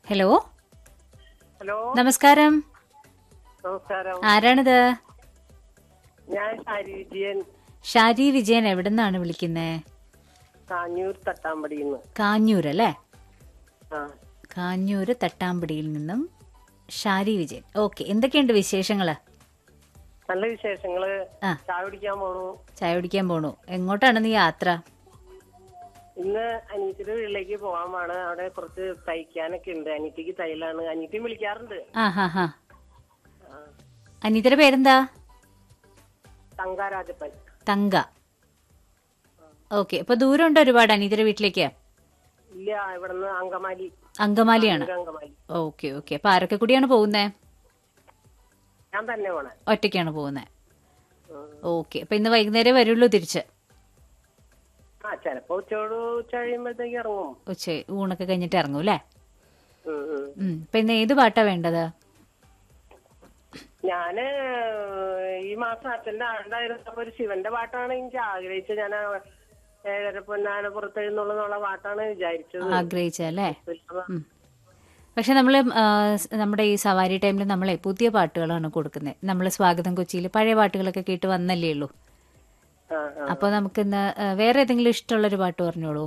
Hello hello നമസ്കാരം നമസ്കാരം ആരാണിത് ഞാൻ ഷാരി വിജയൻ ഷാരി വിജയൻ എവിടുന്നാണ് വിളിക്കുന്നത് കാഞ്ഞൂർ തട്ടാമ്പടിയിൽ കാഞ്ഞൂർ അല്ലേ ആ കാഞ്ഞൂര് തട്ടാമ്പടിയിൽ നിന്നും ഷാരി വിജയൻ ഓക്കെ എന്തൊക്കെയുണ്ട് വിശേഷങ്ങള് നല്ല വിശേഷങ്ങള് ആ. ചായ കുടിക്കാൻ പോണു ചായ കുടിക്കാൻ പോണു എങ്ങോട്ടാണ് നീ യാത്ര ഇന്ന് അനീറ്റിയുടെ വീട്ടിലേക്ക് പോകാൻ പാണ് അവിടെ കുറച്ച് തയ്ക്കാനൊക്കെ ഉണ്ട് അനീറ്റിക്ക് തയ്യലാണ് അനീറ്റിയും വിളിക്കാറുണ്ട് ആ ഹാ ഹാ ആ. അനിതയുടെ പേരെന്താ തങ്ക രാജപ്പൻ തങ്ക ഓക്കെ അപ്പൊ ദൂരമുണ്ടോ ഒരുപാട് അനിതയുടെ വീട്ടിലേക്ക് ഇല്ല ഇവിടുന്ന് അങ്കമാലി അങ്കമാലിയാണ് ഒരു അങ്കമാലി ഓക്കെ ഓക്കെ അപ്പൊ ആരൊക്കെ കൂടിയാണ് പോകുന്നേ ഞാൻ തന്നെ പോണേ ഒറ്റയ്ക്കാണ് പോകുന്നത് ഉം. ഓക്കെ അപ്പൊ ഇന്ന് വൈകുന്നേരം വരുള്ളൂ തിരിച്ച് ആ ചെലപ്പോ ഉച്ചയോട് ഉച്ച കഴിയുമ്പോഴത്തേക്ക് ഇറങ്ങും ഉച്ച ഊണൊക്കെ കഴിഞ്ഞിട്ട് ഇറങ്ങും അല്ലേ ഉം, ഉം. ഉം. അപ്പൊ ഇന്ന് ഏത് പാട്ടാ വേണ്ടത് ഞാന് ഈ മാസം അച്ഛന്റെ ആണ്ടായിരുന്നപ്പോ ഒരു ശിവന്റെ പാട്ടാണ് എനിക്ക് ആഗ്രഹിച്ചത് ഞാൻ ഏഴര പൊന്നാന പുറത്തെഴുന്നുള്ള പാട്ടാണ് വിചാരിച്ചത് ആഗ്രഹിച്ചല്ലേ ഉം. പക്ഷെ നമ്മൾ നമ്മുടെ ഈ സവാരി ടൈമിൽ നമ്മളെ പുതിയ പാട്ടുകളാണ് കൊടുക്കുന്നത് നമ്മൾ സ്വാഗതം കൊച്ചിയിൽ പഴയ പാട്ടുകളൊക്കെ കേട്ട് വന്നല്ലേ ഉള്ളൂ ആ, ആ. അപ്പൊ നമുക്ക് ഇന്ന് ആ, വേറെ ഏതെങ്കിലും ഇഷ്ടമുള്ളൊരു പാട്ട് പറഞ്ഞോളൂ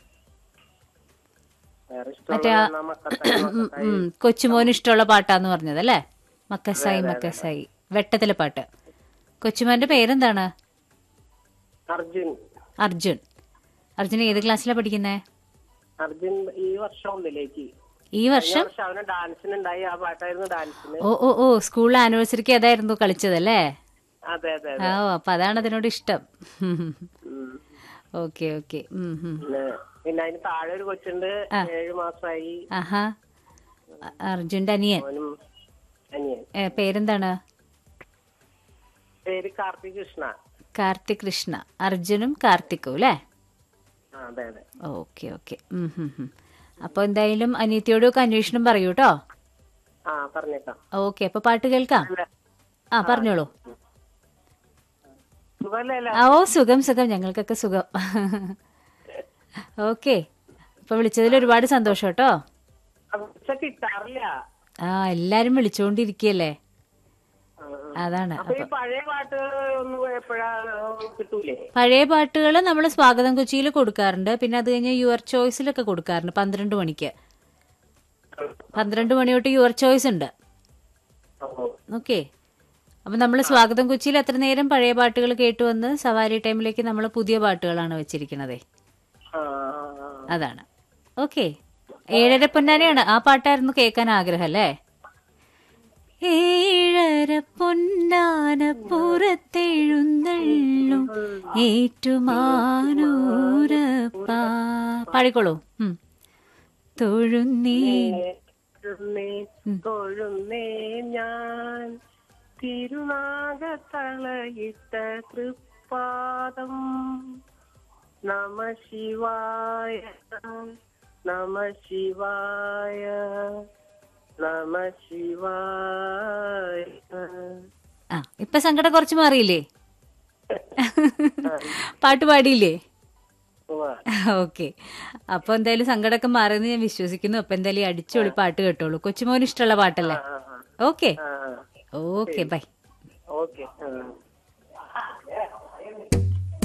വേറെ മറ്റേ ആ- ഇഷ്ടമുള്ള മക്കത്തായി, ഉം, മക്കത്തായി. ഉം. കൊച്ചുമോന് ഇഷ്ടമുള്ള പാട്ടാന്ന് പറഞ്ഞത് അല്ലേ മക്കസായി മക്കസായി വെട്ടത്തിലെ പാട്ട് കൊച്ചുമോന്റെ പേരെന്താണ് അർജുൻ അർജുൻ അർജുൻ ഏത് ക്ലാസ്സിലാണ് പഠിക്കുന്നത് അർജുൻ ഈ വർഷം ഒന്നിലേക്ക് ഈ വർഷം വർഷം അവന് ഡാൻസിനുണ്ടായി ആ പാട്ടായിരുന്നു ഡാൻസിന് ഓ ഓ ഓ സ്കൂൾ ആനിവേഴ്സറിക്ക് അതായിരുന്നു കളിച്ചതല്ലേ അതെ അതെ ആ അതെ അപ്പൊ അതാണ് അതിനോട് ഇഷ്ടം ഉം. ഓക്കെ ഓക്കെ പിന്നെ പിന്നെ അതിന് താഴെ ഒരു കൊച്ചുണ്ട് ഏഴു മാസമായി ആഹാ അ- അർജുന്റെ അനിയൻ അവനും അനിയൻ ഏ, പേരെന്താണ് പേര് കാർത്തിക് കൃഷ്ണ കാർത്തിക് കൃഷ്ണ അർജുനും കാർത്തിക്കും അല്ലേ ആ അതെ അതെ ഓക്കെ ഓക്കെ അപ്പൊ എന്തായാലും അനിയത്തിയോടൊക്കെ അന്വേഷണം പറയൂ കേട്ടോ ആ പറഞ്ഞേക്കാം ഓക്കെ അപ്പൊ പാട്ട് കേൾക്കാം ആ പറഞ്ഞോളൂ സുഖല്ലേ ആ ഓ സുഖം സുഖം ഞങ്ങൾക്കൊക്കെ സുഖം ഓക്കെ അപ്പൊ വിളിച്ചതിൽ ഒരുപാട് സന്തോഷം കേട്ടോ ഉച്ച കിട്ടാറില്ല ആ എല്ലാരും വിളിച്ചുകൊണ്ടിരിക്കുകയല്ലേ ആ, ആ. അതാണ് അപ്പൊ ഈ പഴയ പാട്ടുകൾ ഒന്നും എപ്പോഴാ കിട്ടൂലേ പഴയ പാട്ടുകൾ നമ്മൾ സ്വാഗതം കൊച്ചിയിൽ കൊടുക്കാറുണ്ട് പിന്നെ അത് കഴിഞ്ഞ് യുവർ ചോയ്സിലൊക്കെ കൊടുക്കാറുണ്ട് പന്ത്രണ്ട് മണിക്ക് പന്ത്രണ്ട് മണി തൊട്ട് യുവർ ചോയ്സ് ഉണ്ട് ഓ. ഓക്കെ അപ്പം നമ്മൾ സ്വാഗതം കൊച്ചിയിൽ എത്ര നേരം പഴയ പാട്ടുകൾ കേട്ടു വന്ന് സവാരി ടൈമിലേക്ക് നമ്മൾ പുതിയ പാട്ടുകളാണ് വെച്ചിരിക്കുന്നത് ആ, ആ, ആ. അതാണ് ഓക്കെ ഏഴര പൊന്നാനയാണ് ആ പാട്ടായിരുന്നു കേൾക്കാൻ ആഗ്രഹം അല്ലേ ഏഴര പൊന്നാന പുറത്തെഴുന്നള്ളും ഏറ്റുമാനൂരപ്പാ പാടിക്കോളൂ ഉം. തൊഴുന്നേ തൊഴുന്നേ, തൊഴുന്നേ ഞാൻ തിരുനാഗത്തളയിട്ട തൃപ്പാദം നമ ശിവായ നമ ശിവായ നമ ശിവായ ആ ഇപ്പൊ സങ്കടം കുറച്ച് മാറിയില്ലേ പാട്ട് പാടിയില്ലേ ഉവ്വ. ഓക്കെ അപ്പൊ എന്തായാലും സങ്കടമൊക്കെ മാറിയെന്ന് ഞാൻ വിശ്വസിക്കുന്നു അപ്പൊ എന്തായാലും ഈ അടിച്ചുപൊളി പാട്ട് കേട്ടോളൂ കൊച്ചുമോന് ഇഷ്ടമുള്ള പാട്ടല്ലേ ആ, ആ. ഓക്കെ ആ, ഓക്കെ ബൈ ഓക്കെ ആ